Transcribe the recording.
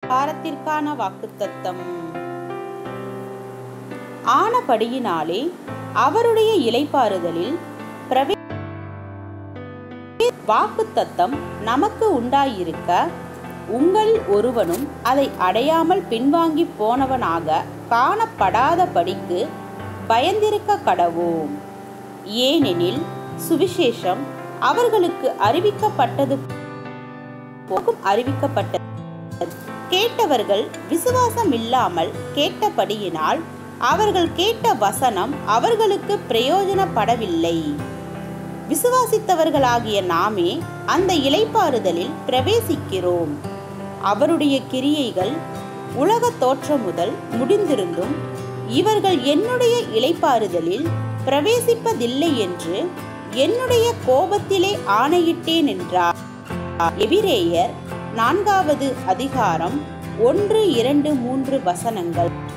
வாரத்திற்கான வாக்குத்தத்தம் ஆனபடியினாலே அவருடைய இலைப்பாறுதலில் பிரவே வாக்குத்தத்தம் நமக்கு உண்டாயிருக்க உங்களில் ஒருவனும் அதை அடையாமல் பின்வாங்கி போனவனாக காணப்படாதபடிக்கு பயந்திருக்க கடவோம் ஏனெனில் சுவிசேஷம் அவர்களுக்கு அறிவிக்கப்பட்டது போகும் அறிவிக்கப்பட்டது கேட்டவர்கள் விசுவாசம் இல்லாமல் கேட்டபடியினால் அவர்கள் கேட்ட வசனம் அவர்களுக்கு பிரயோஜனப்படவில்லை விசுவாசித்தவர்களாகிய நாமே அந்த இலைப்பாறுதலில் பிரவேசிக்கிறோம் அவருடைய கிரியைகள் உலக தோற்றம் முதல் முடிந்திருந்தும் இவர்கள் என்னுடைய இலைப்பாறுதலில் பிரவேசிப்பதில்லை என்று என்னுடைய கோபத்திலே ஆணையிட்டேன் என்றார் எபிரேயர் நான்காவது அதிகாரம் ஒன்று இரண்டு மூன்று வசனங்கள்